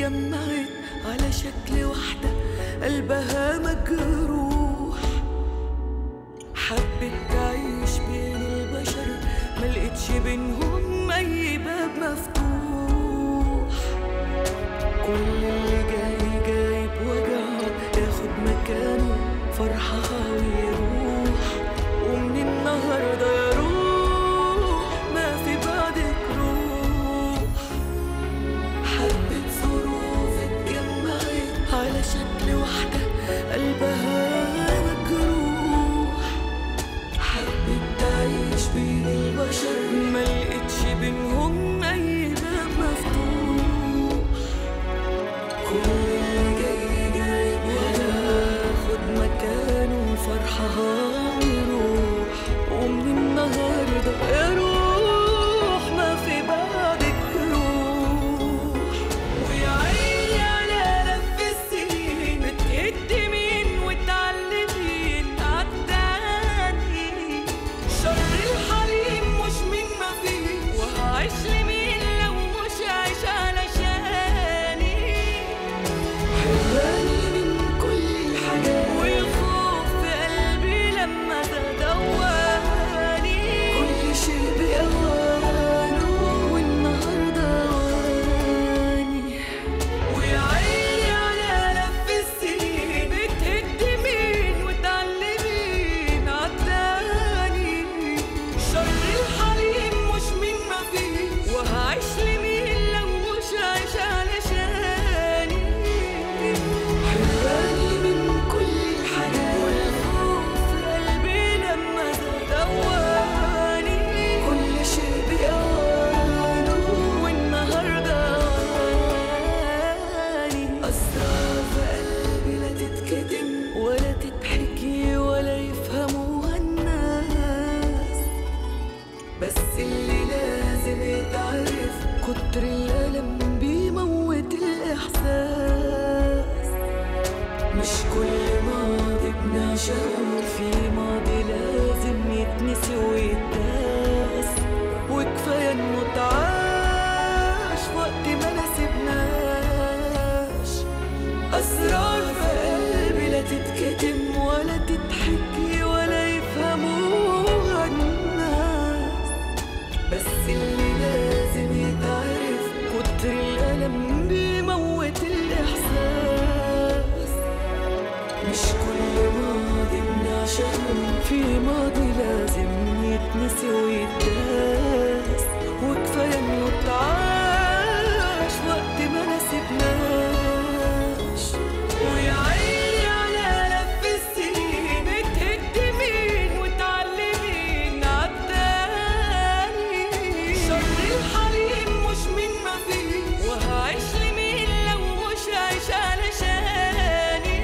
اتجمعت على شكل واحدة قلبها مجروح حبت تعيش بين البشر ملقتش بينهم أي باب مفتوح كل اللي جاي جايب وجعه ياخد مكانه فرحها ويروح ومن النهارده يا روح ما في بعدك روح حبة ظروف اتجمعت على شكل واحدة قلبها مجروح حبت تعيش بين البشر ملقتش بينهم أي باب مفتوح كل اللي جاي جايب وياخد مكانه فرحها ويروح ومن النهارده يا روح ما في بعدك روح ويا عيني على لف السنين بتقدمين وتعلمين عالتاني شر الحليم مش من ما فيه وهعيش لمين لو مش عايش علشاني حراني من كل الحاجات والخوف في قلبي لما تدواني كل شيء بأوانه والنهارده أواني ويا عيني على لف السنين بتهدمين وتعلمين عالتاني شر الحليم مش من ما فيه وهعيش لمين لو مش عايش علشاني حراني من كل الحاجات والخوف في قلبي لما دواني كل شيء بأوانه والنهارده أواني أسرار في قلبي لا تتكتم ولا تتحكي ولا يفهموها الناس بس اللي لازم يتعرف كتر الألم بيموت الإحساس مش كل ماضي بنعشقه في ماضي لازم يتنسي ويتداس وكفاية انه اتعاش وقت ما نسيبناش أسرار في قلبي لا تتكتم ولا تتحكي ولا يفهموها الناس بس اللي لازم يتعرف كتر الألم بيموت الإحساس مش كل ماضي بنعشقه في ماضي لازم يتنسي ويتداس وكفاية إنه اتعاش وقت ما نسيبناش ويا عيني على لف السنين بتهدمين وتعلمين عالتاني شر الحليم مش من ما فيه وهعيش لمين لو مش عايش علشاني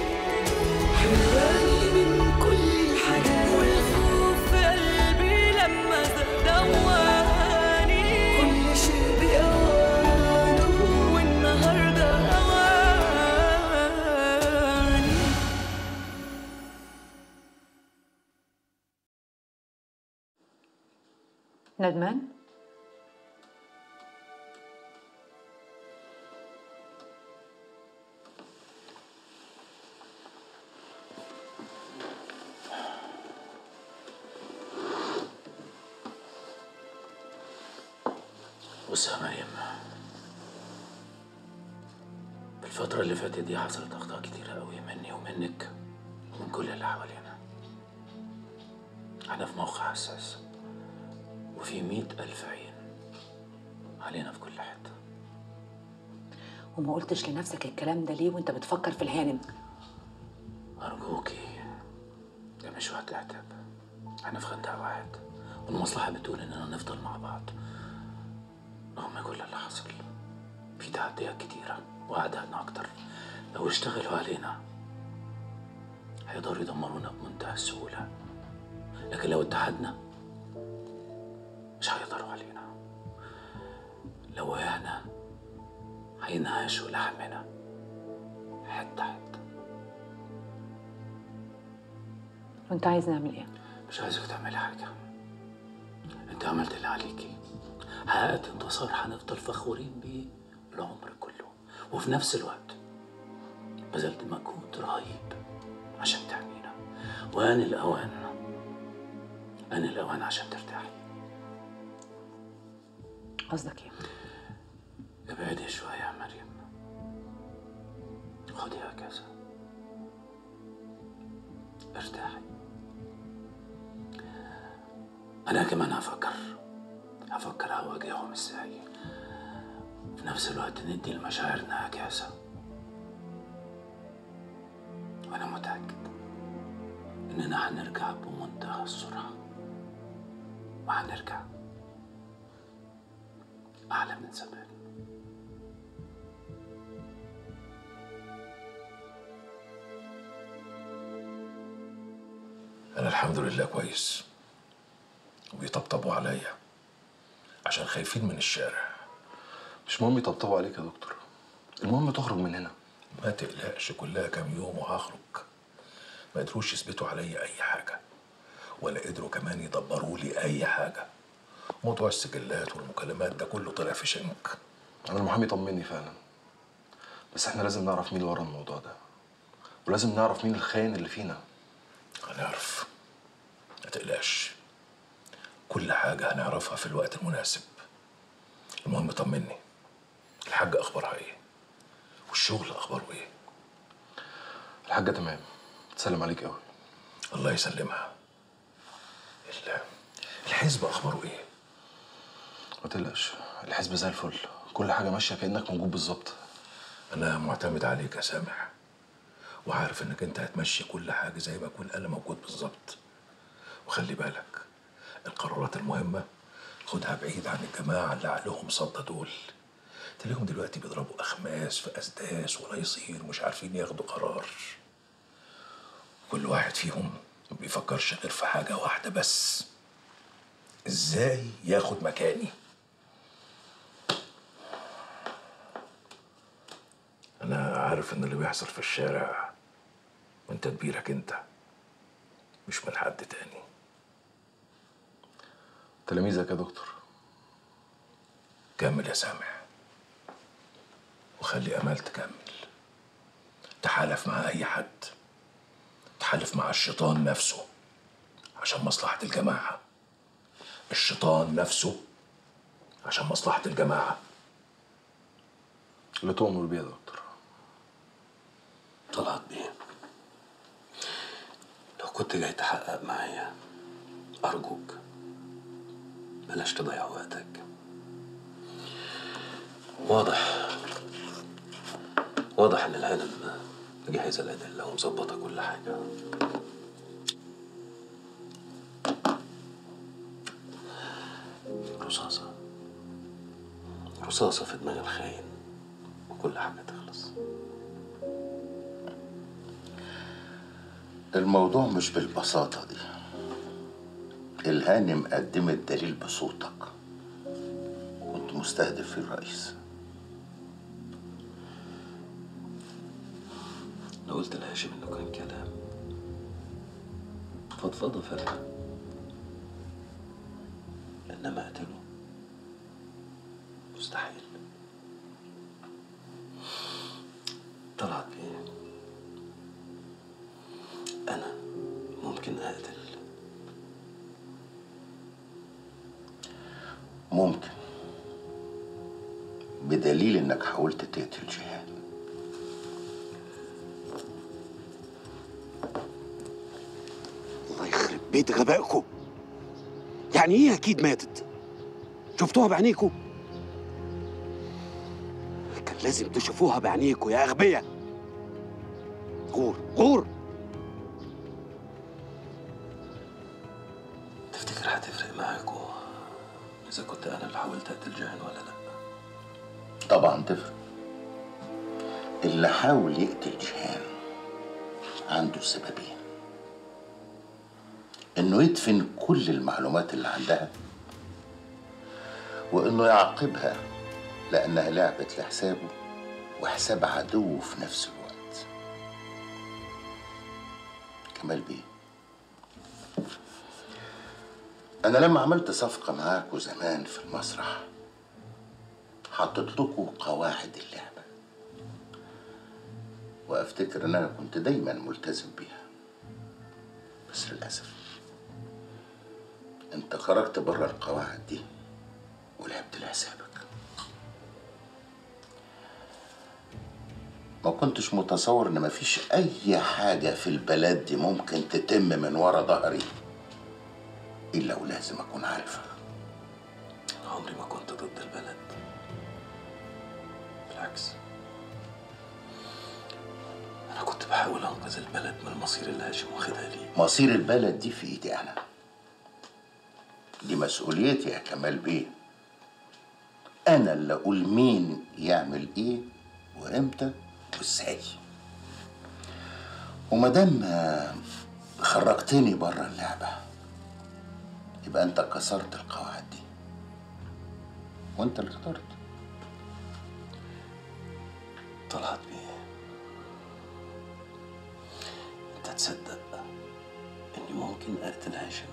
حراني من كل الحاجات والخوف في قلبي لما دواني كل شيء بأوانه والنهارده أواني ندمان بص يا مريم في الفترة اللي فاتت دي حصلت أخطاء كتيرة قوي مني ومنك ومن كل اللي حوالينا احنا في موقع حساس وفي مئة ألف عين علينا في كل حتة وما قلتش لنفسك الكلام ده ليه وانت بتفكر في الهانم أرجوكي ده مش وقت عتاب احنا في خندق واحد والمصلحة بتقول إننا نفضل مع بعض رغم كل اللي حصل في تحديات كتيرة وأعدائنا أكتر لو اشتغلوا علينا هيقدروا يدمرونا بمنتهى السهولة لكن لو اتحدنا مش هيقدروا علينا لو وقعنا هينهشوا لحمنا حتة حتة وانت عايز نعمل ايه مش عايزك تعملي حاجة انت عملت اللي عليكي حققت انتصار هنفضل فخورين بيه العمر كله وفي نفس الوقت بذلت مجهود رهيب عشان تحمينا وآن الأوان آن الأوان عشان ترتاحي قصدك ايه ابعدي شوية يا مريم خدي هكذا ارتاحي أنا كمان هفكر هفكر أواجههم ازاي في نفس الوقت ندي لمشاعرنا أجازة وأنا متأكد إننا هنرجع بمنتهى السرعة وهنرجع أعلى من زمان أنا الحمد لله كويس وبيطبطبوا عليا عشان خايفين من الشارع مش مهم يطبطبوا عليك يا دكتور المهم تخرج من هنا ما تقلقش كلها كام يوم وهخرج ما قدروش يثبتوا عليا أي حاجة ولا قدروا كمان يدبروا لي أي حاجة موضوع السجلات والمكالمات ده كله طلع في شنك انا المحامي طمني فعلا بس احنا لازم نعرف مين اللي ورا الموضوع ده ولازم نعرف مين الخاين اللي فينا هنعرف ما تقلقش كل حاجة هنعرفها في الوقت المناسب المهم طمني الحاجة أخبارها إيه والشغل أخباره إيه الحاجه تمام تسلم عليك قوي الله يسلمها ال- الحزب أخباره إيه ما تقلقش الحزب زي الفل كل حاجه ماشيه كانك موجود بالظبط أنا معتمد عليك يا سامح وعارف إنك أنت هتمشي كل حاجة زي ما أكون أنا موجود بالظبط وخلي بالك القرارات المهمة خدها بعيد عن الجماعة اللي عقلهم صدى دول تلاقيهم دلوقتي بيضربوا أخماس في أسداس ولا يصير مش عارفين ياخدوا قرار كل واحد فيهم ما بيفكرش غير في حاجة واحدة بس إزاي ياخد مكاني أنا عارف إن اللي بيحصل في الشارع من تدبيرك أنت مش من حد تاني تلاميذك يا دكتور كمل يا سامح وخلي امال تكمل تحالف مع اي حد تحالف مع الشيطان نفسه عشان مصلحة الجماعة الشيطان نفسه عشان مصلحة الجماعة اللي تؤمر بيه يا دكتور طلعت بيه لو كنت جاي تحقق معايا أرجوك بلاش تضيع وقتك واضح واضح إن العالم مجهزة الأدلة ومظبطة كل حاجة رصاصة رصاصة في دماغ الخاين وكل حاجة تخلص الموضوع مش بالبساطة دي الهانم قدمت دليل بصوتك كنت مستهدف في الرئيس أنا قلت لهاشم إنه كان كلام فضفضة فارغة إنما أقتله مستحيل طلعت بيه أنا ممكن أقتل ممكن بدليل انك حاولت تقتل جيهان الله يخرب بيت غبائكم يعني ايه اكيد ماتت شفتوها بعينيكم كان لازم تشوفوها بعينيكم يا اغبياء غور غور تفتكر هتفرق معاكوا إذا كنت أنا اللي حاولت أقتل جاهن ولا لأ؟ طبعا تفرق اللي حاول يقتل جيهان عنده سببين انه يدفن كل المعلومات اللي عندها وانه يعاقبها لانها لعبت لحسابه وحساب عدوه في نفس الوقت كمال بيه انا لما عملت صفقه معاكوا زمان في المسرح حطيت لكم قواعد اللعبه وافتكر ان انا كنت دايما ملتزم بيها بس للاسف انت خرجت بره القواعد دي ولعبت لحسابك ما كنتش متصور ان مفيش اي حاجة في البلد دي ممكن تتم من ورا ظهري الا ولازم اكون عارفها عمري ما كنت ضد البلد بالعكس أنا كنت بحاول أنقذ البلد من المصير اللي هاشم واخدها لي مصير البلد دي في ايدي انا دي مسؤوليتي يا كمال بيه انا اللي اقول مين يعمل ايه وامتى وازاي ومادام آه، خرجتني بره اللعبه يبقى انت كسرت القواعد دي وانت اللي اخترت طلعت بيه أنت تصدق إني ممكن أقتل هاشم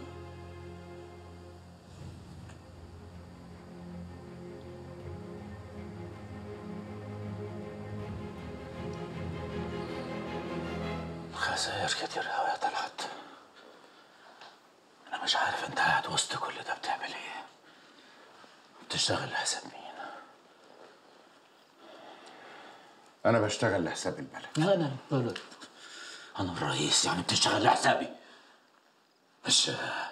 خسائر كتير أوي يا طلعت أنا مش عارف أنت قاعد وسط كل ده بتعمل إيه بتشتغل لحساب مين انا بشتغل لحساب البلد لا أنا البلد أنا الرئيس يعني بتشتغل لحسابي مش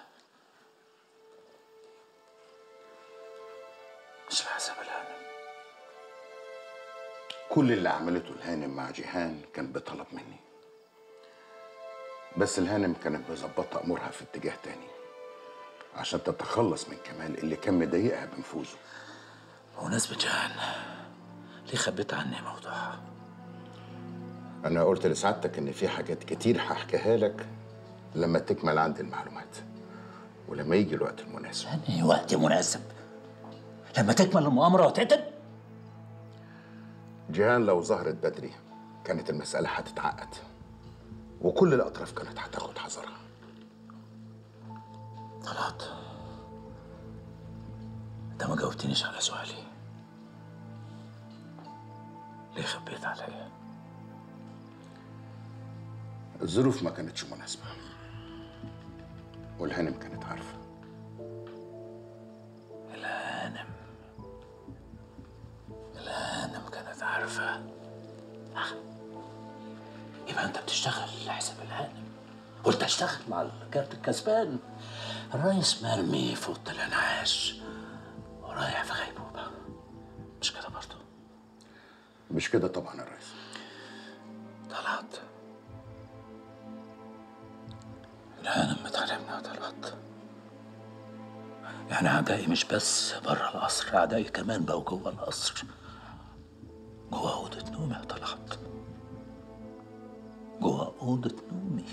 مش لحساب الهانم كل اللي عملته الهانم مع جيهان كان بطلب مني بس الهانم كانت مظبطة أمورها في اتجاه تاني عشان تتخلص من كمال اللي كان مضايقها بنفوذه بمناسبة جان ليه خبيت عني موضوعها؟ أنا قلت لسعادتك إن في حاجات كتير هحكيها لك لما تكمل عندي المعلومات ولما يجي الوقت المناسب يعني وقت مناسب لما تكمل المؤامرة وتقتل جيهان لو ظهرت بدري كانت المسألة هتتعقد وكل الأطراف كانت هتاخد حذرها طلعت انت ما جاوبتنيش على سؤالي ليه خبيت عليا؟ الظروف ما كانتش مناسبة والهانم كانت عارفة الهانم الهانم كانت عارفة آه. يبقى انت بتشتغل لحساب الهانم قلت اشتغل مع الكارت الكسبان الرئيس مرمي في اوضه الانعاش ورايح في غيبوبة مش كده برضه مش كده طبعا يا ريس طلعت الهانم بتعلمنا يا طلعت يعني أعدائي مش بس برا القصر أعدائي كمان بقوا جوه القصر جوه أوضة نومي يا طلعت جوه أوضة نومي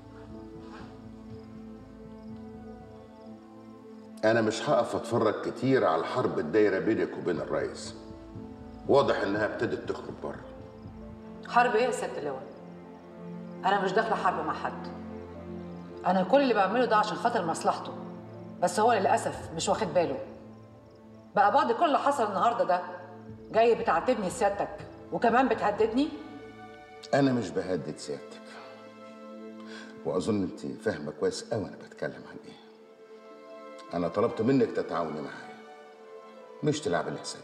أنا مش هقف أتفرج كتير على الحرب الدايرة بينك وبين الرئيس واضح إنها ابتدت تخرج بره حرب ايه يا ست اللواء؟ انا مش داخله حرب مع حد انا كل اللي بعمله ده عشان خاطر مصلحته بس هو للاسف مش واخد باله بقى بعد كل اللي حصل النهارده ده جاي بتعاتبني سيادتك وكمان بتهددني أنا مش بهدد سيادتك وأظن أنت فاهمة كويس أوي أنا بتكلم عن إيه أنا طلبت منك تتعاوني معايا مش تلعبي لحسابك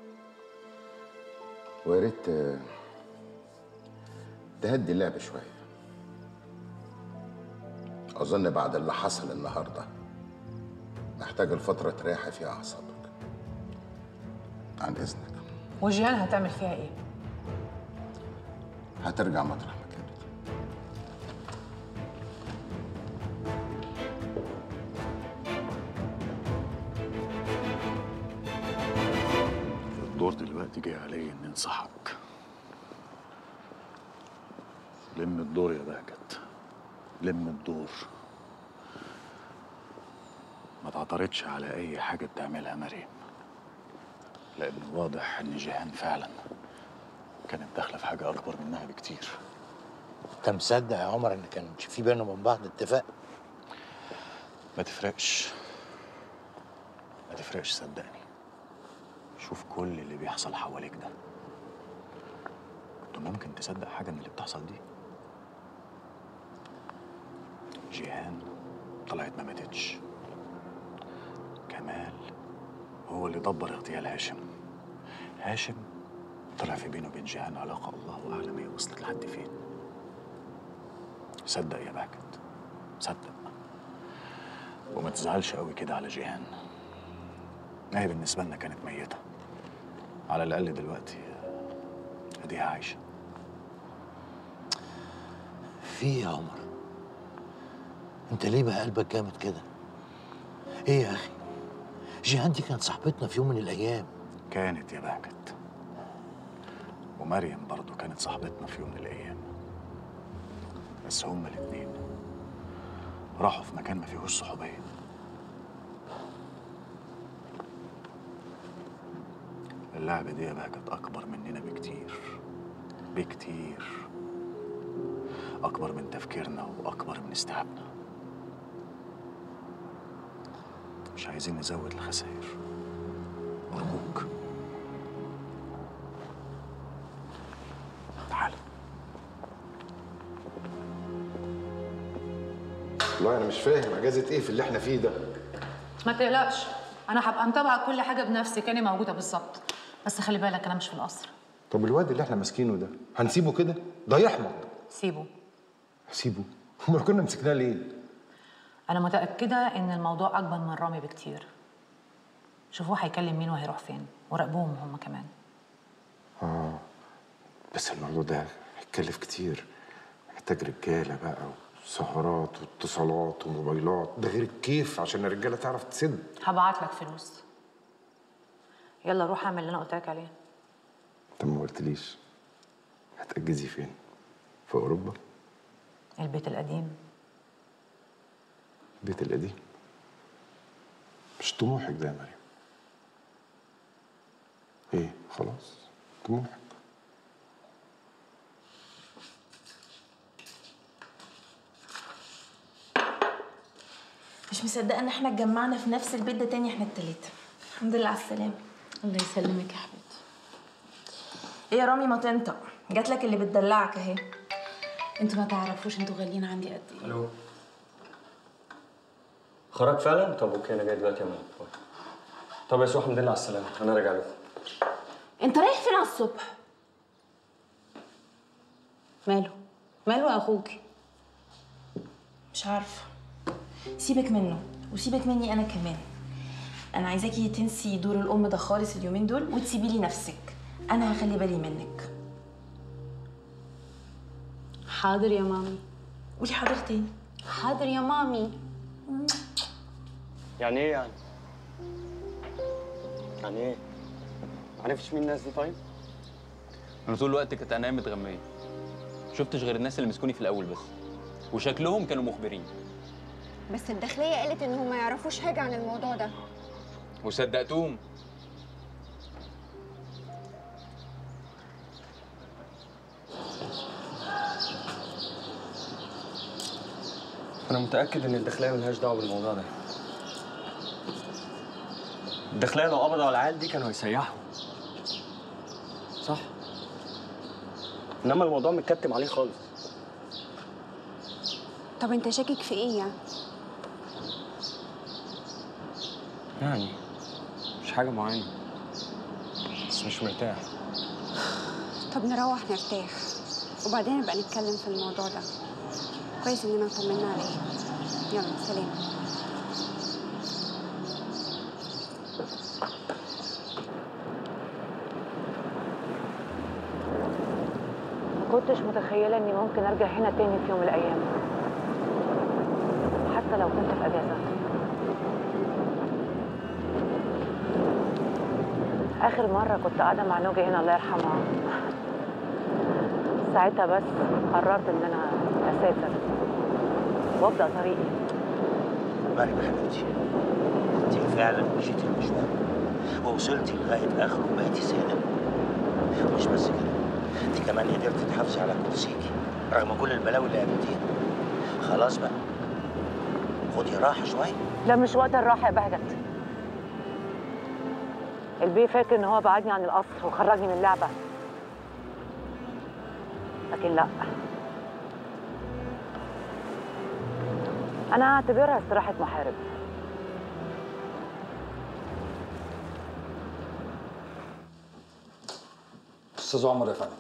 ويا ريت آه، تهدي اللعب شوية أظن بعد اللي حصل النهاردة محتاج الفترة تريحي فيها أعصابك عن إذنك وجيهان هتعمل فيها ايه؟ هترجع مطرح ما كانت الدور دلوقتي جاي عليا اني انصحك لم الدور يا بهجت لم الدور ما تعترضش على اي حاجه بتعملها مريم لان واضح ان جيهان فعلا كانت داخله في حاجه اكبر منها بكتير انت مصدق يا عمر ان كان في بينهم وبين بعض اتفاق ما تفرقش ما تفرقش صدقني شوف كل اللي بيحصل حواليك ده كنت ممكن تصدق حاجة من اللي بتحصل دي جيهان طلعت ما ماتتش كمال هو اللي دبر اغتيال هاشم هاشم طلع في بينه وبين جيهان علاقة الله أعلم هي وصلت لحد فين صدق يا باكت صدق وما تزعلش قوي كده على جيهان هي بالنسبة لنا كانت ميتة على الأقل دلوقتي أديها عايشة في إيه يا عمر انت ليه بقى قلبك جامد كده ايه يا اخي جيهان دي كانت صاحبتنا في يوم من الايام كانت يا باكت ومريم برضو كانت صاحبتنا في يوم من الأيام بس هما الاتنين راحوا في مكان ما فيهوش صحوبية اللعبة دي يا باكت أكبر مننا بكتير بكتير أكبر من تفكيرنا وأكبر من استيعابنا مش عايزين نزود الخسائر أرجوك تعال والله انا مش فاهم اجازه ايه في اللي احنا فيه ده ما تقلقش انا هبقى متابعه كل حاجه بنفسي كاني موجوده بالظبط بس خلي بالك انا مش في القصر طب الواد اللي احنا ماسكينه ده هنسيبه كده ده يحمض سيبه سيبه امال كنا مسكناه ليه انا متاكده ان الموضوع اكبر من رامي بكتير شوفوه هيكلم مين وهيروح فين وراقبوهم هم كمان اه بس الموضوع ده هيتكلف كتير محتاج رجاله بقى وسهرات واتصالات وموبايلات ده غير الكيف عشان الرجاله تعرف تسد هبعت لك فلوس يلا روح اعمل اللي انا قلت لك عليه طب ما قلتليش هتأجزي فين في اوروبا البيت القديم البيت القديم مش طموحك ده يا مريم ايه خلاص طموحك مش مصدقه ان احنا اتجمعنا في نفس البيت ده تاني احنا التلاته الحمد لله على السلامه الله يسلمك يا حبيبتي ايه يا رامي ما تنطق جات لك اللي بتدلعك اهي انتوا ما تعرفوش انتوا غاليين عندي قد ايه الو خرج فعلا؟ طب اوكي انا جاي دلوقتي يا ماما باي. طب يا سو الحمد لله على السلامه انا راجع لكم انت رايح فين على الصبح ماله ماله اخوكي مش عارفه سيبك منه وسيبك مني انا كمان انا عايزاكي تنسي دور الام ده خالص اليومين دول وتسيبي لي نفسك انا هخلي بالي منك حاضر يا مامي قولي حاضر تاني حاضر يا مامي يعني ايه يعني؟ يعني ايه؟ عرفتش مين الناس دي طيب؟ انا طول الوقت كانت عينيا متغميه شفتش غير الناس اللي مسكوني في الاول بس وشكلهم كانوا مخبرين بس الداخلية قالت إنهم ما يعرفوش حاجة عن الموضوع ده وصدقتهم انا متاكد ان الداخليه ملهاش دعوه بالموضوع ده الداخليه لو قبضوا على العيال دي كانوا هيسيحوا صح انما الموضوع متكتم عليه خالص طب أنت شاكك في إيه يعني؟ يعني مش حاجه معينه بس مش مرتاح طب نروح نرتاح وبعدين نبقى نتكلم في الموضوع ده كويس إننا طمنا عليه يلا سلام ما كنتش متخيله اني ممكن ارجع هنا تاني في يوم من الايام حتى لو كنت في اجازه اخر مره كنت قاعده مع نوجي هنا الله يرحمها ساعتها بس قررت ان انا اسافر وابدا طريقي مريم حبيبتي انت فعلا مشيتي المشوار ووصلتي لغايه اخره وبقيتي سالم مش بس كده انت كمان قدرتي تحافظي على كرسيكي رغم كل البلاوي اللي قابلتيها خلاص بقى خدي راحه شويه لا مش وقت الراحه يا بهجت البيه فاكر ان هو بعدني عن القصر وخرجني من اللعبه لكن لا أنا أعتبرها استراحة محارب استاذ عمر يا فندم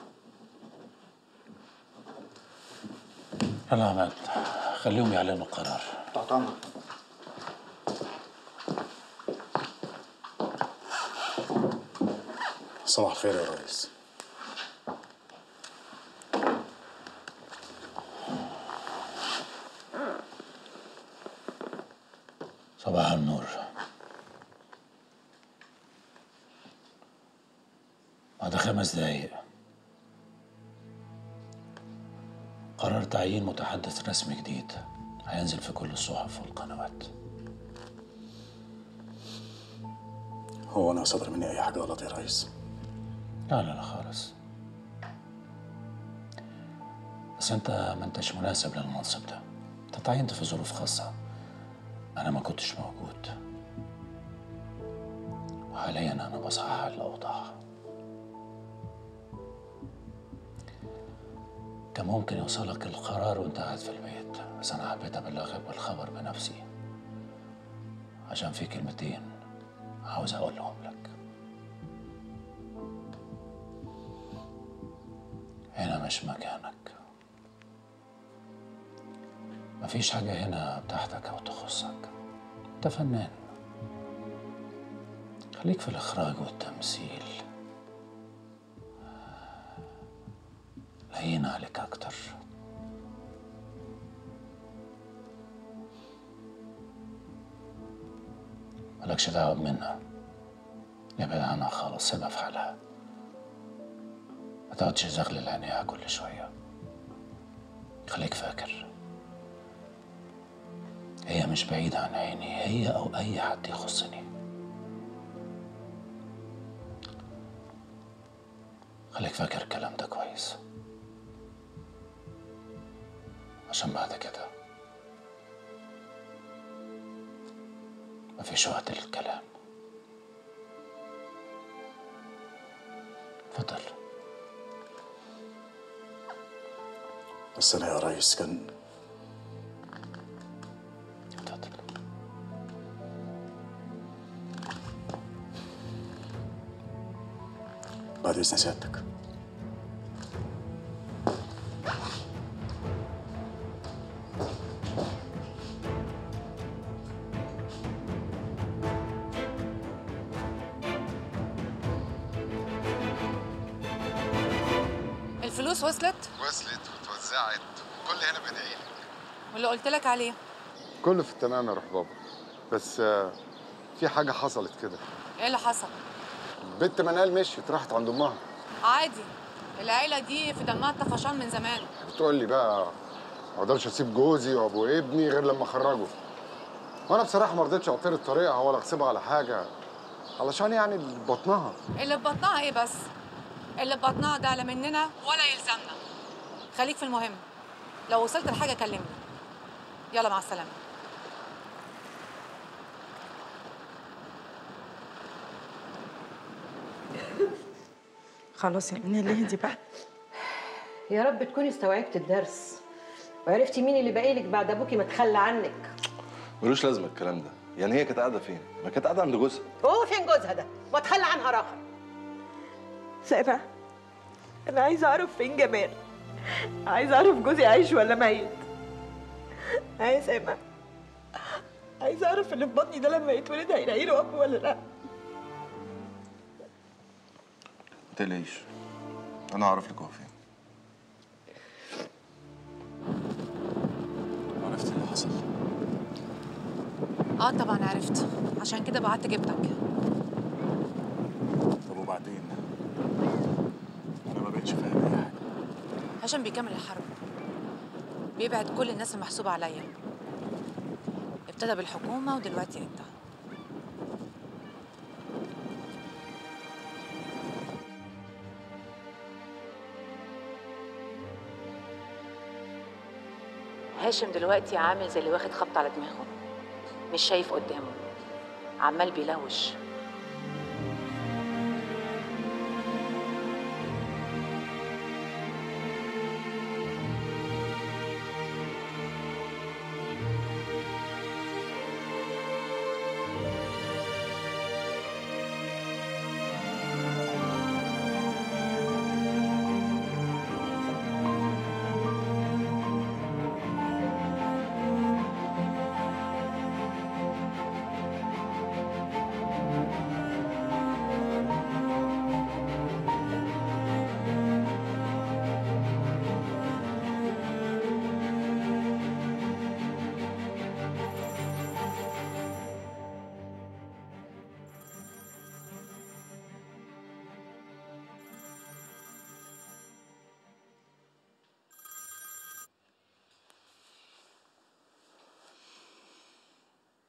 يلا يا عماد خليهم يعلنوا القرار تحت امرك صباح الخير يا ريس صباح النور بعد خمس دقايق قرار تعيين متحدث رسمي جديد هينزل في كل الصحف والقنوات هو انا صدر مني اي حاجه غلط يا ريس لا لا لا خالص بس انت ما انتش مناسب للمنصب ده انت تعينت في ظروف خاصة انا ما كنتش موجود وحاليا انا بصحح الاوضاع كان ممكن يوصلك القرار وانت قاعد في البيت بس انا حبيت ابلغك بالخبر بنفسي عشان في كلمتين عاوز اقولهم لك هنا مش مكانك مفيش حاجة هنا بتاعتك أو تخصك أنت فنان خليك في الإخراج والتمثيل لين عليك أكتر مالكش دعوة منها ابعد عنها خالص سيبها في حالها ما تقعدش تزغلل عينيها كل شوية خليك فاكر هي مش بعيدة عن عيني هي أو أي حد يخصني خليك فاكر الكلام ده كويس عشان بعد كده مفيش وقت للكلام اتفضل بس انا يا ريس كان بعد اذن سيادتك الفلوس وصلت وصلت واتوزعت وكل هنا بدعي لك واللي قلت لك عليه كله في التمام يا روح بابا بس آه، في حاجه حصلت كده ايه اللي حصل بنت منال مشيت راحت عند امها عادي العيلة دي في دمها طفشان من زمان بتقول لي بقى ما اقدرش اسيب جوزي وابو ابني غير لما اخرجه وانا بصراحه ما رضيتش اعترض طريقها ولا اغصبها على حاجه علشان يعني اللي في بطنها اللي في بطنها ايه بس اللي في بطنها ده لا مننا ولا يلزمنا خليك في المهم لو وصلت لحاجة كلمني يلا مع السلامة خلاص يا منال اهدي بقى يا رب تكوني استوعبت الدرس وعرفتي مين اللي باقي لك بعد ابوكي ما تخلى عنك ملوش لازمه الكلام ده يعني هي كانت قاعده فين ما كانت قاعده عند جوزها هو فين جوزها ده وتخلى عنها راخر سامع انا عايزه اعرف فين جمال عايزه اعرف جوزي عايش ولا ميت عايز سامع عايزه اعرف اللي في بطني ده لما يتولد هيلاقي له اب ولا لا ما تقلقيش انا هعرف لك هو فين عرفت اللي حصل اه طبعا عرفت عشان كده بعت جبتك طب وبعدين انا ما بقتش فاهم اي حاجه هشام بيكمل الحرب بيبعد كل الناس المحسوبة عليا ابتدى بالحكومة ودلوقتي انت هاشم دلوقتي عامل زي اللي واخد خبط على دماغه مش شايف قدامه عمال بيلوش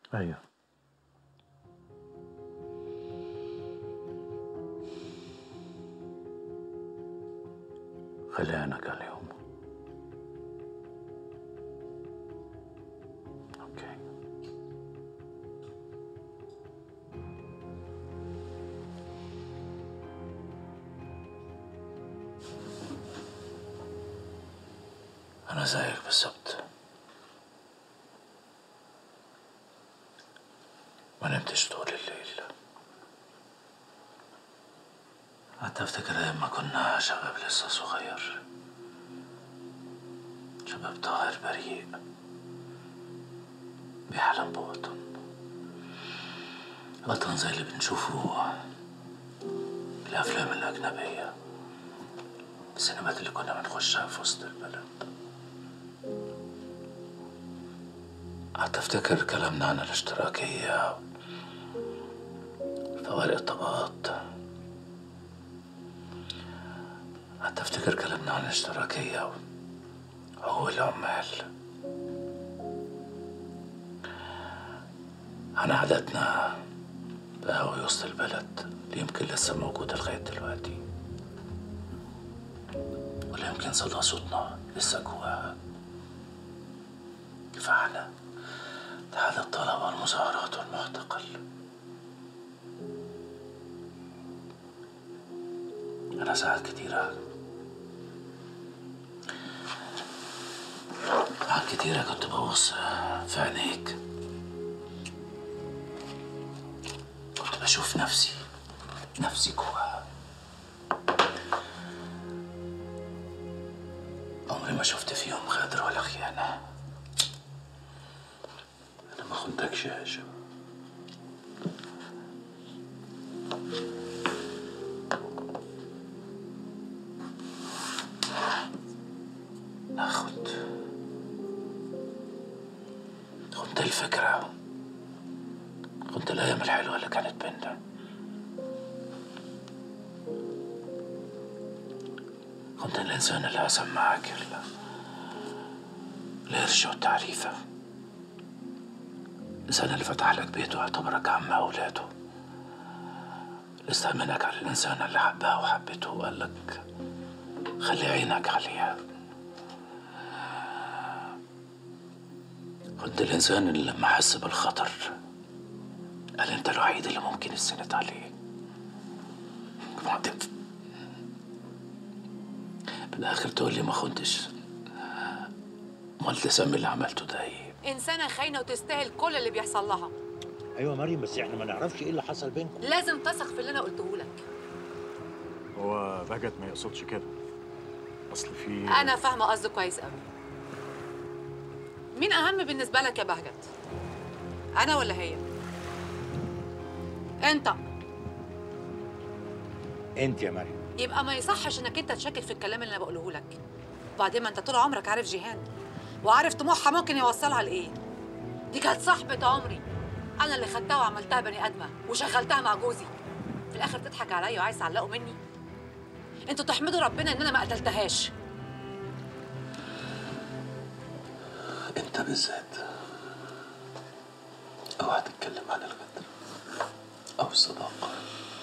ايوه خلينا اليوم اوكي انا زيك بالظبط ما نمتش طول الليل قعدت افتكر ايام ما كنا شباب لسه صغير شباب طاهر بريء بيحلم بوطن وطن زي اللي بنشوفه في الافلام الاجنبيه السينمات اللي كنا بنخشها في وسط البلد قعدت افتكر كلامنا عن الاشتراكيه فوارق الطبقات قعدت افتكر كلامنا عن الاشتراكية وهو العمال عن عاداتنا بقهوة وسط البلد اللي يمكن لسه موجودة لغاية دلوقتي ولا يمكن صدى صوتنا لسه جواها كفاحنا اتحاد الطلبة والمظاهرات والمعتقل أنا ساعات كتيرة ساعات كتيرة كنت ببص في عينيك كنت بشوف نفسي نفسي جواها عمري ما شفت فيهم غدر ولا خيانة أنا ما خنتكش يا هاشم ناخد كنت الفكرة كنت الأيام الحلوة اللي كانت بينا كنت الإنسان اللي قسم معاك ال- القرش والتعريفة الإنسان اللي فتح لك بيته واعتبرك عم أولاده اللي استأمنك على الإنسان اللي حبها وحبته وقال لك خلي عينك عليها كنت الإنسان اللي لما حس بالخطر قال أنت الوحيد اللي ممكن يستند عليه وبعدين بالآخر تقول لي ما خنتش أمال تسمي اللي عملته ده إيه؟ إنسانة خاينة وتستاهل كل اللي بيحصل لها ايوه مريم بس احنا ما نعرفش ايه اللي حصل بينكم لازم تثق في اللي أنا قلته لك هو بهجت ما يقصدش كده اصل في أنا فاهمة قصدك كويس قوي مين أهم بالنسبة لك يا بهجت؟ أنا ولا هي؟ أنت انت يا مريم يبقى ما يصحش إنك أنت تشكك في الكلام اللي أنا بقوله لك وبعدين ما أنت طول عمرك عارف جيهان وعارف طموحها ممكن يوصلها لإيه دي كانت صاحبة عمري أنا اللي خدتها وعملتها بني آدمة وشغلتها مع جوزي في الآخر تضحك عليا وعايز تعلقوا مني انتوا تحمدوا ربنا إن أنا ما قتلتهاش أنت بالذات أوعى تتكلم عن الغدر أو الصداقة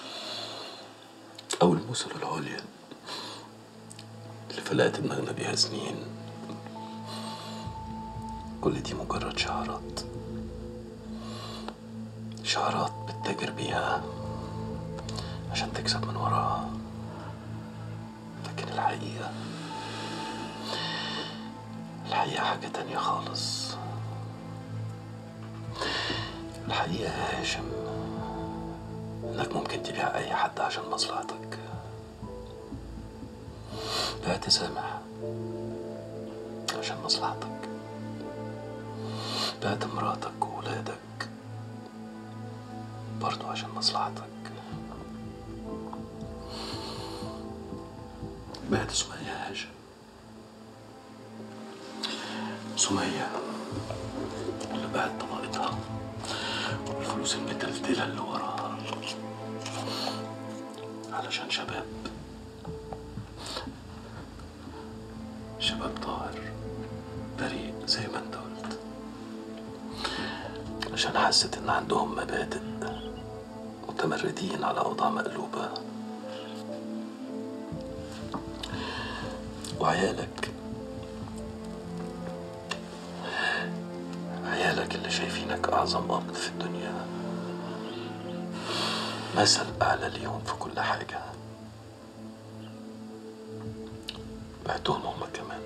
أو المثل العليا اللي فلقت دماغنا بيها سنين كل دي مجرد شعارات شعارات بتتاجر بيها عشان تكسب من وراها لكن الحقيقة الحقيقة حاجة تانية خالص الحقيقة يا هاشم إنك ممكن تبيع أي حد عشان مصلحتك بعت سامح عشان مصلحتك بعت مراتك وولادك برضو عشان مصلحتك بعت سمية يا هاشم سمية اللي بعت طلقتها والفلوس المتلتلة اللي وراها علشان شباب شباب طاهر بريء زي ما انت قلت عشان حسيت إن عندهم مبادئ متمردين على أوضاع مقلوبة وعيالك عيالك اللي شايفينك أعظم أب في الدنيا مثل أعلى ليهم في كل حاجة بعتهم هما كمان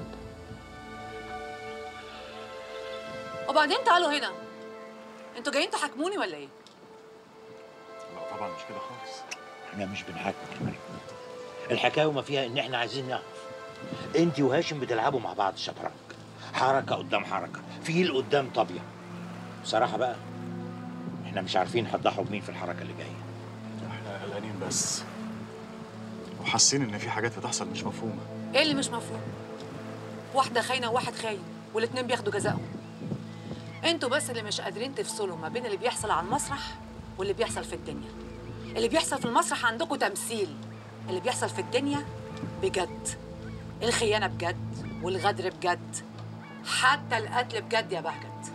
وبعدين تعالوا هنا انتوا جايين تحاكموني ولا ايه؟ لا طبعا مش كده خالص احنا مش بنحاكم يا مريم الحكايه وما فيها ان احنا عايزين نعرف انت وهاشم بتلعبوا مع بعض شطرنج حركه قدام حركه فيل قدام طابيه بصراحه بقى احنا مش عارفين هتضحوا بمين في الحركه اللي جايه احنا قلقانين بس وحاسين ان في حاجات بتحصل مش مفهومه ايه اللي مش مفهوم؟ واحدة خاينة وواحد خاين والاتنين بياخدوا جزائهم انتوا بس اللي مش قادرين تفصلوا ما بين اللي بيحصل على المسرح واللي بيحصل في الدنيا اللي بيحصل في المسرح عندكم تمثيل اللي بيحصل في الدنيا بجد الخيانة بجد والغدر بجد حتى القتل بجد يا بهجت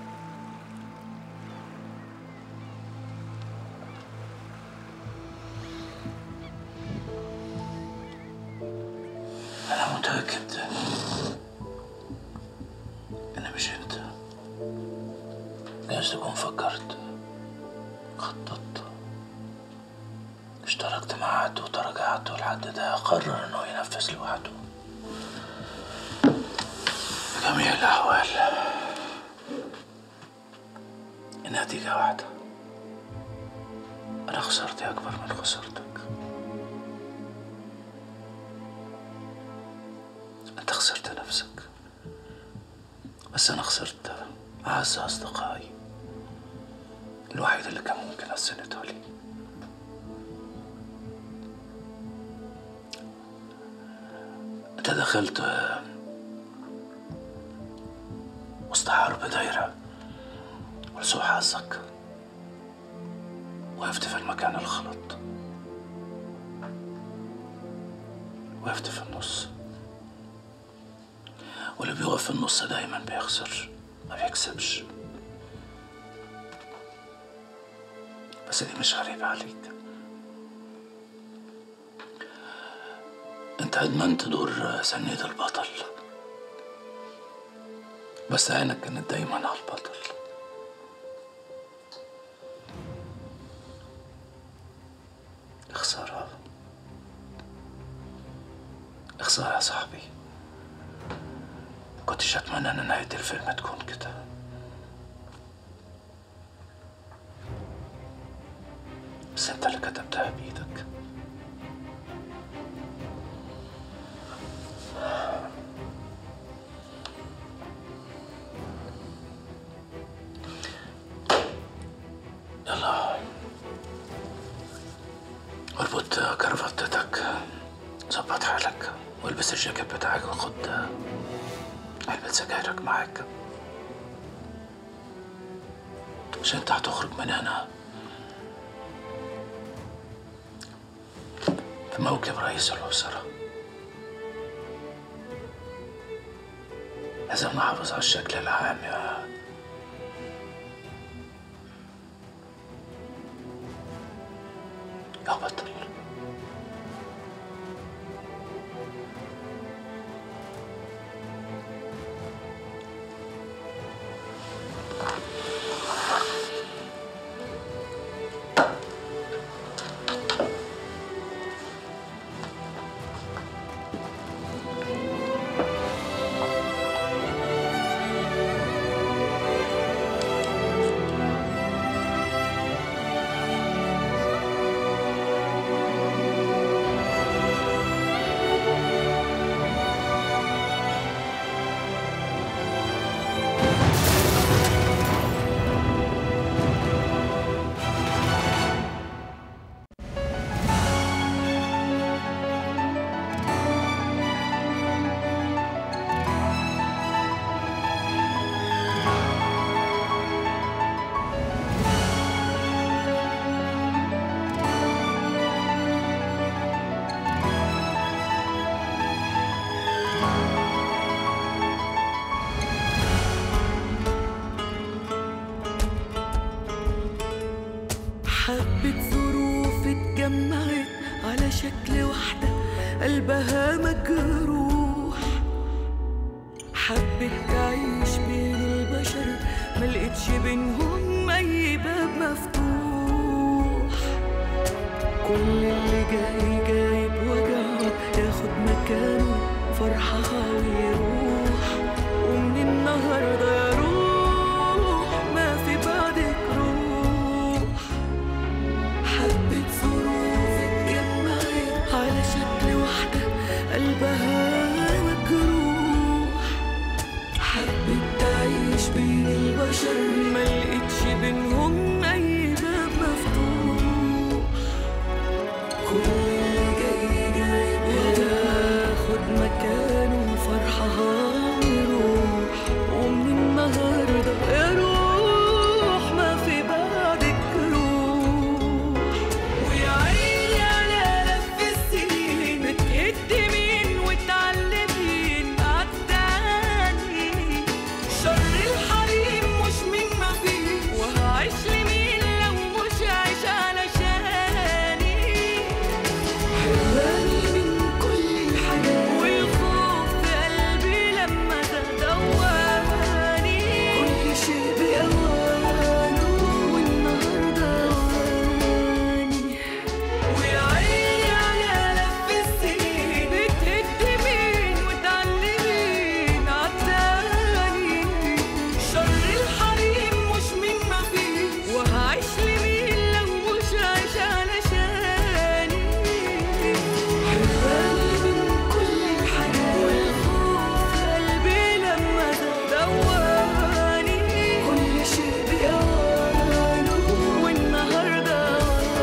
أنا متأكد إن مش أنت جايز تكون فكرت خططت اشتركت مع عدو وتراجعت والحد ده قرر إنه ينفذ لوحده في جميع الأحوال النتيجة واحدة أنا خسارتي أكبر من خسارتك أنت خسرت نفسك بس أنا خسرت أعز أصدقائي الوحيد اللي كان ممكن أسنده لي أنت دخلت وسط حرب دايرة ولسوء حظك وقفت في المكان الغلط وقفت في النص واللي بيقف في النص دايما بيخسر ما بيكسبش بس دي مش غريبة عليك انت ادمنت دور سنيد البطل بس عينك كانت دايما على البطل خسارة خسارة يا صاحبي كنتش اتمنى ان نهاية الفيلم تكون كده بس انت اللي كتبتها بايدك يلا اربط كرافتتك ظبط حالك والبس الجاكيت بتاعك وخد علبة سجايرك معاك عشان انت هتخرج من هنا في موكب رئيس الوزراء لازم نحافظ على الشكل العام يا يا بطل حبة ظروف اتجمعت على شكل واحدة قلبها مجروح حبت تعيش بين البشر ملقتش بينهم أي باب مفتوح كل اللي جاي جاي بوجعه ياخد مكانه فرحها ويروح ومن النهارده يا روح ما في بعدك روح حبة ظروف اتجمعت على شكل واحدة قلبها مجروح حبت تعيش بين البشر ملقتش بينهم أي باب مفتوح كل اللي جاي جاي بياخد مكانه فرحها ويروح ومن النهارده يا روح ما في بعدك روح ويا عيني على لف السنين بتهد مين وتعلمين عالتاني شر الحريم مش من ما فيه وهعيش لمين لو مش عايش علشاني حرماني من كل الحاجات والخوف في قلبي لما تدواني كل شيء بأوانه والنهارده أواني ويا عيني على لف السنين بتهد مين وتعلمين عالتاني شر الحريم مش من ما فيه وهعيش لمين لو مش عايش علشاني حرماني من كل الحاجات والخوف في قلبي لما تدواني كل شيء بأوانه والنهارده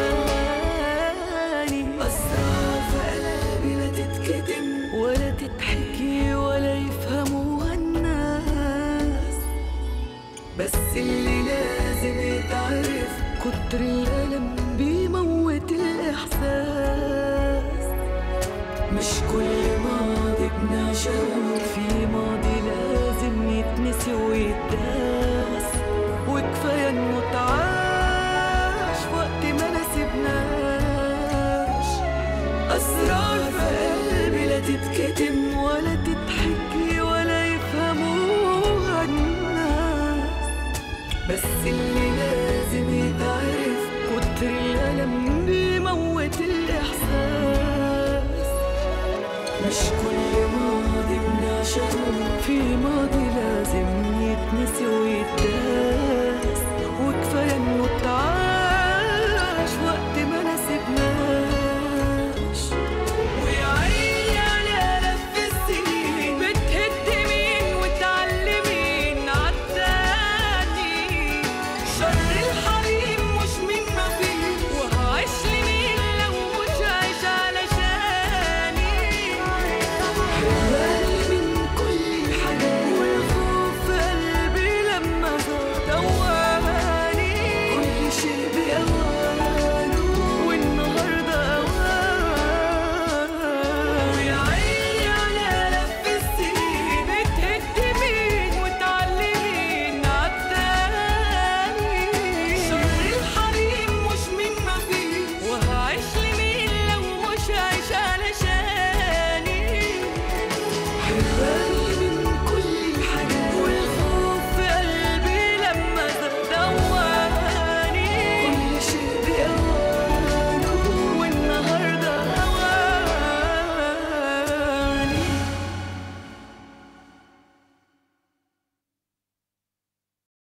أواني أسرار في قلبي لا تتكتم ولا تتحكي ولا يفهموها الناس بس اللي لازم يتعرف كتر الألم بيموت الإحساس مش كل ماضي بنعشقه في ماضي لازم يتنسي ويتداس وكفاية انه اتعاش وقت ما نسيبناش أسرار في قلبي لا تتكتم ولا تتحكي ولا يفهموها الناس بس اللي لازم يتعرف كتر الألم بيموت الإحساس مش كل ماضي بنعشقه في ماضي لازم يتنسي ويتنسي